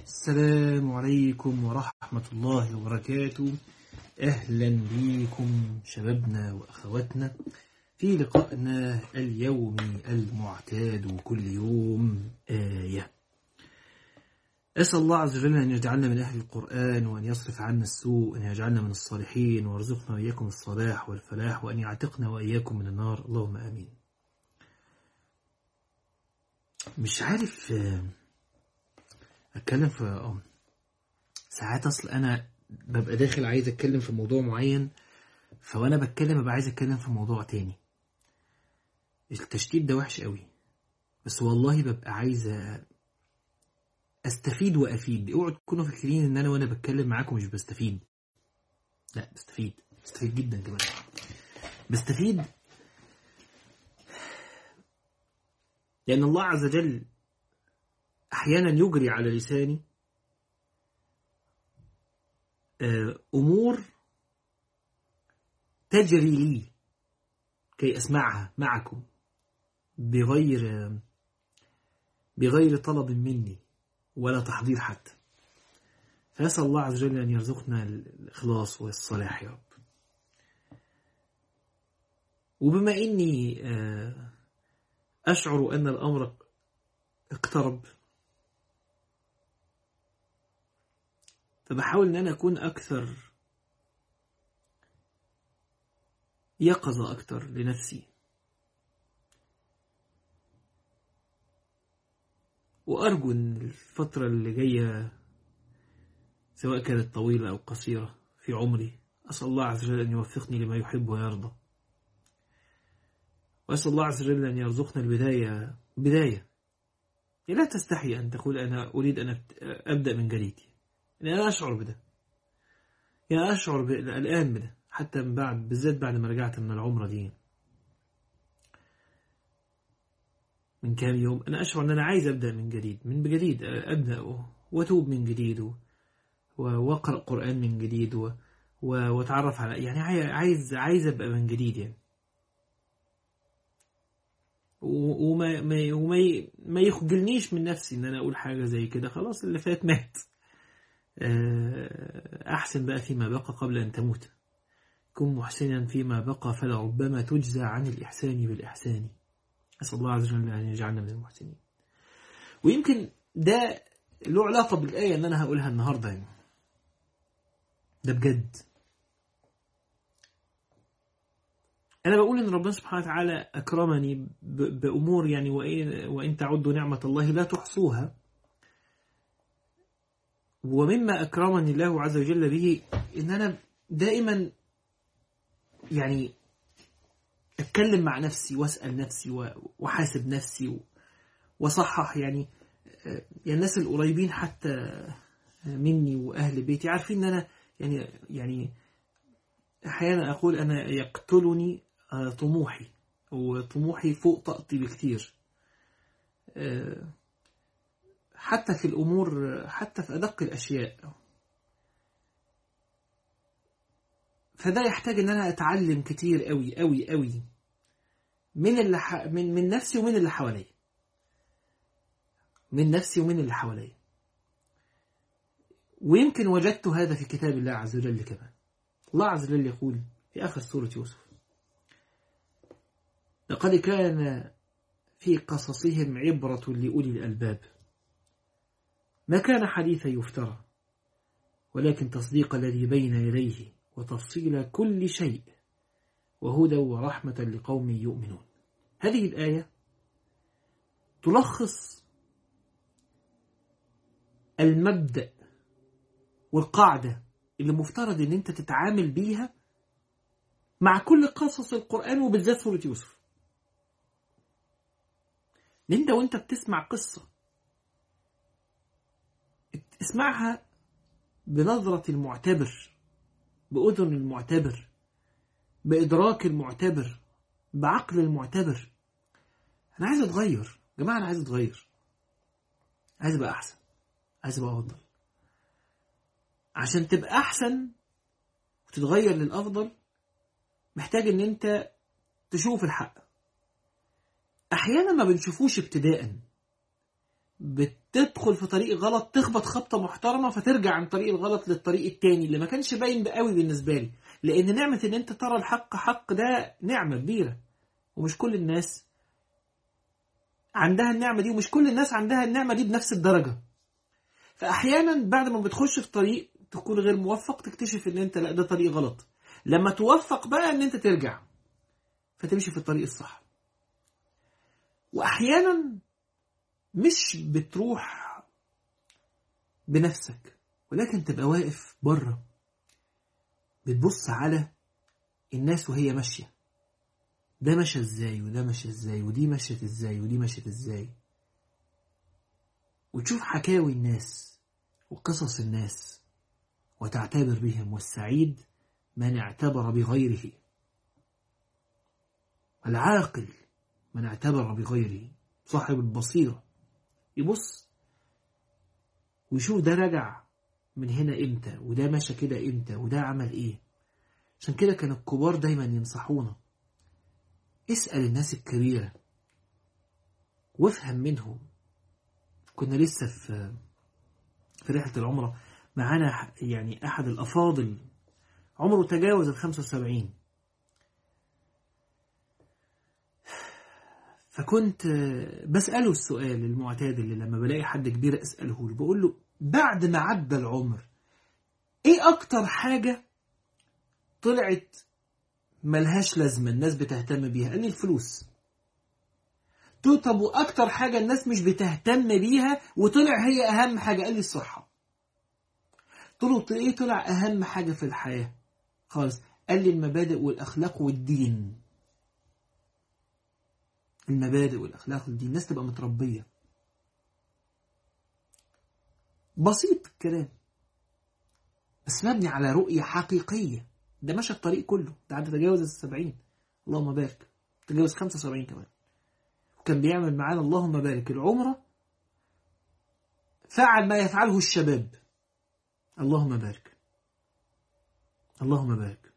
السلام عليكم ورحمة الله وبركاته أهلا بكم شبابنا وأخواتنا في لقائنا اليومي المعتاد كل يوم آية أسأل الله عز وجل أن يجعلنا من أهل القرآن وأن يصرف عنا السوء وأن يجعلنا من الصالحين ويرزقنا وإياكم الصلاح والفلاح وأن يعتقنا وإياكم من النار اللهم آمين مش عارف أتكلم في ساعات أصل أنا ببقى داخل عايز أتكلم في موضوع معين فوأنا بتكلم ببقى عايز أتكلم في موضوع تاني التشتيت ده وحش قوي بس والله ببقى عايز استفيد وافيد اوعوا تكونوا فاكرين ان انا وانا بتكلم معاكم مش بستفيد لا بستفيد بستفيد جدا كمان بستفيد لان الله عز وجل احيانا يجري على لساني امور تجري لي كي اسمعها معكم بغير بغير طلب مني ولا تحضير حتى فأسأل الله عز وجل أن يرزقنا الإخلاص والصلاح يا رب وبما إني أشعر أن الأمر اقترب فبحاول أن أنا أكون أكثر يقظة أكثر لنفسي وأرجو أن الفترة اللي جاية سواء كانت طويلة أو قصيرة في عمري أسأل الله عز وجل أن يوفقني لما يحب ويرضى وأسأل الله عز وجل أن يرزقنا البداية بداية لا تستحي أن تقول أنا أريد أن أبدأ من جديد يعني أنا أشعر بده يعني أشعر الآن بده حتى من بعد بالذات بعد ما رجعت من العمرة دي من كام يوم أنا أشعر أن أنا عايز أبدأ من جديد من جديد أبدأ وأتوب من جديد وأقرأ قرآن من جديد و... وأتعرف على يعني عايز عايز أبقى من جديد يعني وما ما وما ما يخجلنيش من نفسي إن أنا أقول حاجة زي كده خلاص اللي فات مات أحسن بقى فيما بقى قبل أن تموت كن محسنا فيما بقى فلربما تجزى عن الإحسان بالإحسان أسأل الله عز وجل أن يجعلنا من المحسنين ويمكن ده له علاقة بالآية اللي أنا هقولها النهاردة يعني. ده بجد أنا بقول إن ربنا سبحانه وتعالى أكرمني بأمور يعني وإن, وإن تعدوا نعمة الله لا تحصوها ومما أكرمني الله عز وجل به إن أنا دائما يعني اتكلم مع نفسي واسال نفسي واحاسب نفسي واصحح يعني يعني الناس القريبين حتى مني واهل بيتي عارفين ان انا يعني يعني احيانا اقول انا يقتلني طموحي وطموحي فوق طاقتي بكتير حتى في الامور حتى في ادق الاشياء فده يحتاج ان انا اتعلم كتير قوي قوي قوي من اللي ح... من من نفسي ومن اللي حواليا من نفسي ومن اللي حواليا ويمكن وجدت هذا في كتاب الله عز وجل كمان الله عز وجل يقول في آخر سورة يوسف لقد كان في قصصهم عبرة لأولي الألباب ما كان حديثا يفترى ولكن تصديق الذي بين يديه وتفصيل كل شيء وهدى ورحمة لقوم يؤمنون هذه الآية تلخص المبدأ والقاعدة اللي مفترض ان انت تتعامل بيها مع كل قصص القرآن وبالذات سورة يوسف ان انت وانت بتسمع قصة اسمعها بنظرة المعتبر بأذن المعتبر بإدراك المعتبر بعقل المعتبر أنا عايز أتغير يا جماعة أنا عايز أتغير عايز أبقى أحسن عايز أبقى أفضل عشان تبقى أحسن وتتغير للأفضل محتاج إن أنت تشوف الحق أحيانا ما بنشوفوش ابتداء بت... تدخل في طريق غلط تخبط خبطة محترمة فترجع عن طريق الغلط للطريق التاني اللي ما كانش باين قوي بالنسبة لي لأن نعمة إن أنت ترى الحق حق ده نعمة كبيرة ومش كل الناس عندها النعمة دي ومش كل الناس عندها النعمة دي بنفس الدرجة فأحيانا بعد ما بتخش في طريق تكون غير موفق تكتشف إن أنت لا ده طريق غلط لما توفق بقى إن أنت ترجع فتمشي في الطريق الصح وأحيانا مش بتروح بنفسك ولكن تبقى واقف بره بتبص على الناس وهي ماشية ده مشى ازاي وده مشى ازاي ودي مشيت ازاي ودي مشيت ازاي وتشوف حكاوي الناس وقصص الناس وتعتبر بهم والسعيد من اعتبر بغيره العاقل من اعتبر بغيره صاحب البصيرة يبص ويشوف ده رجع من هنا امتى وده مشى كده امتى وده عمل ايه عشان كده كان الكبار دايما ينصحونا اسأل الناس الكبيرة وافهم منهم كنا لسه في في رحلة العمرة معانا يعني أحد الأفاضل عمره تجاوز ال 75 فكنت بسأله السؤال المعتاد اللي لما بلاقي حد كبير أسأله له بقول له بعد ما عدى العمر إيه أكتر حاجة طلعت ملهاش لازمة الناس بتهتم بيها قال لي الفلوس قلت له طب وأكتر حاجة الناس مش بتهتم بيها وطلع هي أهم حاجة قال لي الصحة قلت له إيه طلع أهم حاجة في الحياة خالص قال لي المبادئ والأخلاق والدين المبادئ والأخلاق والدين الناس تبقى متربية بسيط الكلام بس مبني على رؤية حقيقية ده مشى الطريق كله ده عدى تجاوز السبعين اللهم بارك تجاوز خمسة وسبعين كمان وكان بيعمل معانا اللهم بارك العمرة فعل ما يفعله الشباب اللهم بارك اللهم بارك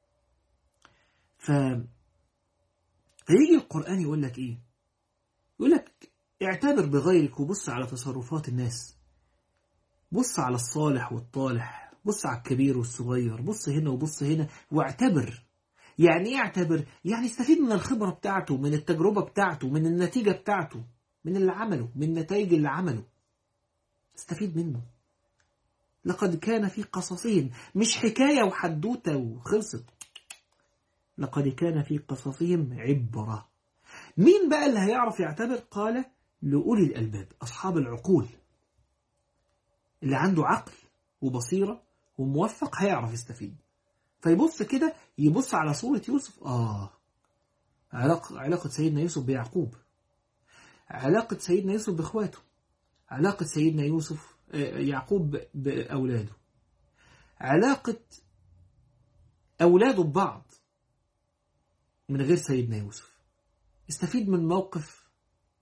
ف فيجي القرآن يقول لك إيه يقول لك اعتبر بغيرك وبص على تصرفات الناس بص على الصالح والطالح بص على الكبير والصغير بص هنا وبص هنا واعتبر يعني ايه اعتبر يعني استفيد من الخبرة بتاعته من التجربة بتاعته من النتيجة بتاعته من اللي عمله من النتائج اللي عمله استفيد منه لقد كان في قصصهم مش حكاية وحدوتة وخلصت لقد كان في قصصهم عبرة مين بقى اللي هيعرف يعتبر قال لأولي الألباب أصحاب العقول اللي عنده عقل وبصيرة وموفق هيعرف يستفيد فيبص كده يبص على صورة يوسف آه علاقة, علاقة سيدنا يوسف بيعقوب علاقة سيدنا يوسف بإخواته علاقة سيدنا يوسف يعقوب بأولاده علاقة أولاده ببعض من غير سيدنا يوسف يستفيد من موقف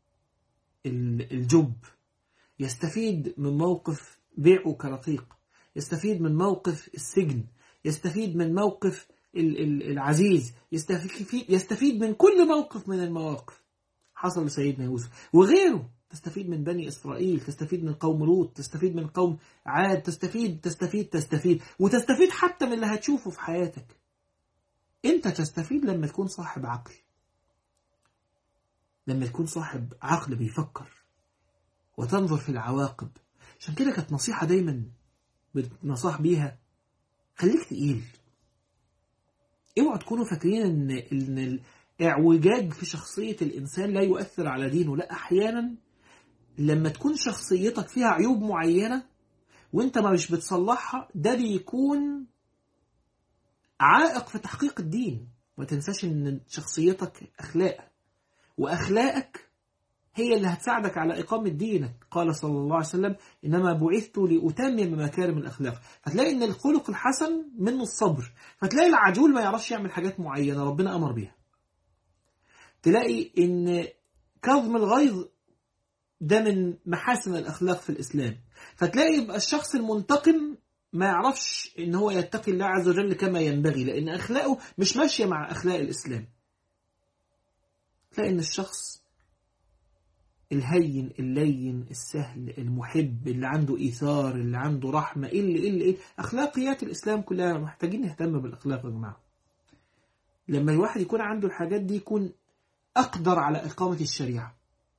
الجب يستفيد من موقف بيعه كرقيق يستفيد من موقف السجن يستفيد من موقف العزيز يستفيد, يستفيد من كل موقف من المواقف حصل لسيدنا يوسف وغيره تستفيد من بني إسرائيل تستفيد من قوم لوط تستفيد من قوم عاد تستفيد تستفيد تستفيد وتستفيد حتى من اللي هتشوفه في حياتك انت تستفيد لما تكون صاحب عقل لما تكون صاحب عقل بيفكر وتنظر في العواقب عشان كده كانت نصيحة دايما بنصاح بيها خليك تقيل اوعوا تكونوا فاكرين ان ان الاعوجاج في شخصية الانسان لا يؤثر على دينه لا احيانا لما تكون شخصيتك فيها عيوب معينة وانت ما مش بتصلحها ده بيكون عائق في تحقيق الدين ما تنساش ان شخصيتك اخلاق واخلاقك هي اللي هتساعدك على إقامة دينك قال صلى الله عليه وسلم إنما بعثت لأتمم مكارم الأخلاق فتلاقي إن الخلق الحسن منه الصبر فتلاقي العجول ما يعرفش يعمل حاجات معينة ربنا أمر بيها تلاقي إن كظم الغيظ ده من محاسن الأخلاق في الإسلام فتلاقي يبقى الشخص المنتقم ما يعرفش إن هو يتقي الله عز وجل كما ينبغي لأن أخلاقه مش ماشية مع أخلاق الإسلام تلاقي إن الشخص الهين اللين السهل المحب اللي عنده إيثار اللي عنده رحمة اللي اللي, اللي أخلاقيات الإسلام كلها محتاجين نهتم بالأخلاق يا جماعة لما الواحد يكون عنده الحاجات دي يكون أقدر على إقامة الشريعة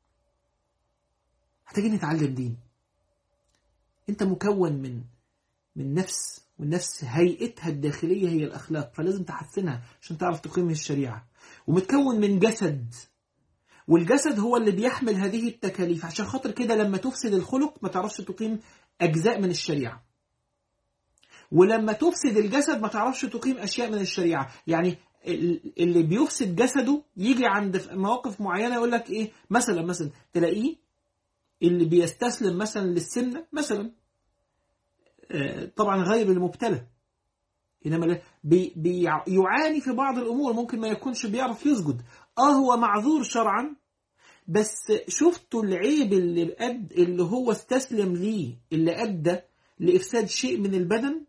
محتاجين نتعلم دين أنت مكون من من نفس والنفس هيئتها الداخلية هي الأخلاق فلازم تحسنها عشان تعرف تقيم الشريعة ومتكون من جسد والجسد هو اللي بيحمل هذه التكاليف عشان خاطر كده لما تفسد الخلق ما تعرفش تقيم أجزاء من الشريعة ولما تفسد الجسد ما تعرفش تقيم أشياء من الشريعة يعني اللي بيفسد جسده يجي عند مواقف معينة يقول لك إيه مثلا مثلا تلاقيه اللي بيستسلم مثلا للسنة مثلا طبعا غير المبتلى إنما بي بيعاني في بعض الأمور ممكن ما يكونش بيعرف يسجد آه هو معذور شرعا بس شفتوا العيب اللي أد اللي هو استسلم ليه اللي أدى لإفساد شيء من البدن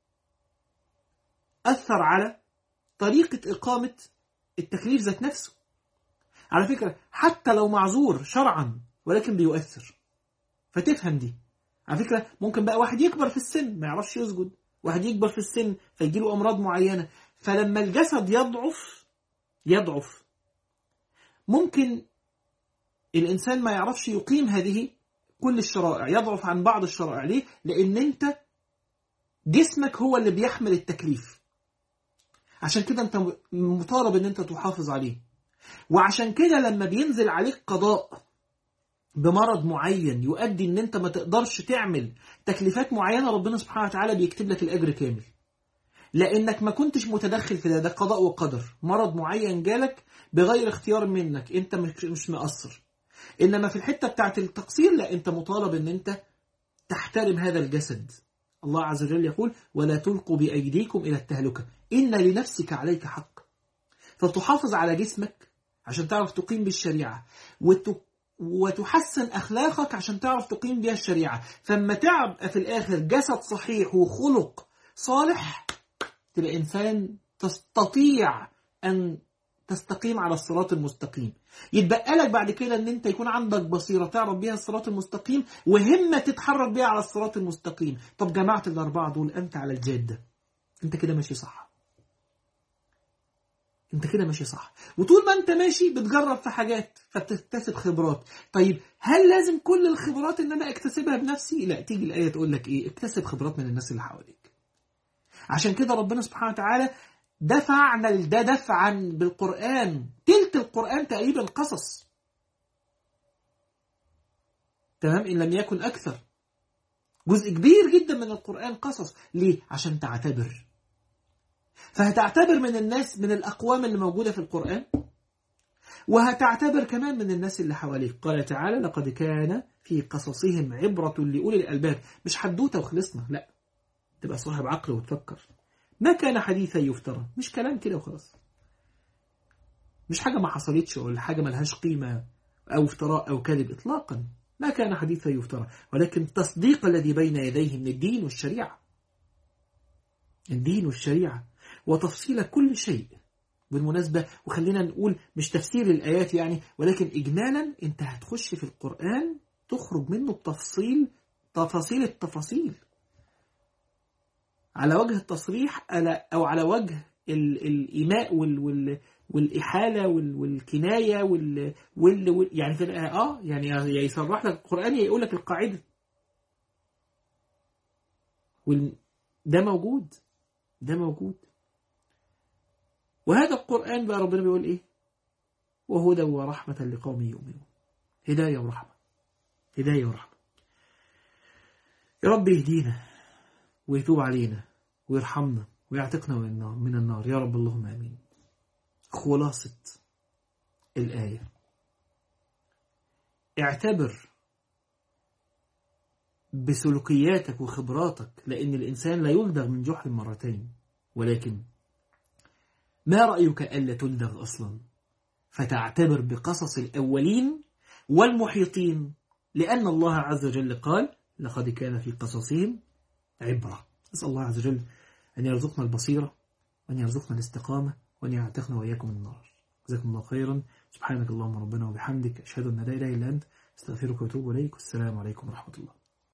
أثر على طريقة إقامة التكليف ذات نفسه على فكرة حتى لو معذور شرعا ولكن بيؤثر فتفهم دي على فكرة ممكن بقى واحد يكبر في السن ما يعرفش يسجد واحد يكبر في السن فيجيله أمراض معينة فلما الجسد يضعف يضعف ممكن الإنسان ما يعرفش يقيم هذه كل الشرائع يضعف عن بعض الشرائع ليه؟ لأن أنت جسمك هو اللي بيحمل التكليف عشان كده أنت مطالب أن أنت تحافظ عليه وعشان كده لما بينزل عليك قضاء بمرض معين يؤدي ان انت ما تقدرش تعمل تكليفات معينه ربنا سبحانه وتعالى بيكتب لك الاجر كامل لانك ما كنتش متدخل في ده ده قضاء وقدر مرض معين جالك بغير اختيار منك انت مش مش مقصر انما في الحته بتاعت التقصير لا انت مطالب ان انت تحترم هذا الجسد الله عز وجل يقول ولا تلقوا بايديكم الى التهلكه ان لنفسك عليك حق فتحافظ على جسمك عشان تعرف تقيم بالشريعه وت... وتحسن أخلاقك عشان تعرف تقيم بها الشريعة فما تعب في الآخر جسد صحيح وخلق صالح تبقى إنسان تستطيع أن تستقيم على الصراط المستقيم يتبقى لك بعد كده ان انت يكون عندك بصيرة تعرف بيها الصراط المستقيم وهمة تتحرك بيها على الصراط المستقيم طب جماعة الأربعة دول أنت على الجادة أنت كده ماشي صح انت كده ماشي صح وطول ما انت ماشي بتجرب في حاجات فبتكتسب خبرات طيب هل لازم كل الخبرات ان انا اكتسبها بنفسي لا تيجي الايه تقول لك ايه اكتسب خبرات من الناس اللي حواليك عشان كده ربنا سبحانه وتعالى دفعنا ده دفعا بالقران تلت القران تقريبا قصص تمام ان لم يكن اكثر جزء كبير جدا من القران قصص ليه عشان تعتبر فهتعتبر من الناس من الأقوام اللي موجودة في القرآن وهتعتبر كمان من الناس اللي حواليك قال تعالى لقد كان في قصصهم عبرة لأولي الألباب مش حدوتة وخلصنا لا تبقى صاحب عقل وتفكر ما كان حديثا يفترى مش كلام كده وخلاص مش حاجة ما حصلتش ولا حاجة ملهاش قيمة أو افتراء أو كذب إطلاقا ما كان حديثا يفترى ولكن تصديق الذي بين يديه من الدين والشريعة الدين والشريعة وتفصيل كل شيء بالمناسبة وخلينا نقول مش تفسير الآيات يعني ولكن إجمالا أنت هتخش في القرآن تخرج منه التفصيل تفاصيل التفاصيل على وجه التصريح أو على وجه الإيماء وال وال والإحالة وال والكناية وال, وال, وال يعني في آه يعني يصرح لك القرآن يقول لك القاعدة وال ده موجود ده موجود وهذا القرآن بقى ربنا بيقول إيه وهدى ورحمة لقوم يؤمنون هداية ورحمة هداية ورحمة يا رب يهدينا ويتوب علينا ويرحمنا ويعتقنا من النار يا رب اللهم آمين خلاصة الآية اعتبر بسلوكياتك وخبراتك لأن الإنسان لا يلدغ من جحر مرتين ولكن ما رأيك ألا تلدغ أصلا فتعتبر بقصص الأولين والمحيطين لأن الله عز وجل قال لقد كان في قصصهم عبرة نسأل الله عز وجل أن يرزقنا البصيرة وأن يرزقنا الاستقامة وأن يعتقنا وإياكم من النار جزاكم الله خيرا سبحانك اللهم ربنا وبحمدك أشهد أن لا إله إلا أنت استغفرك واتوب اليك والسلام عليكم ورحمه الله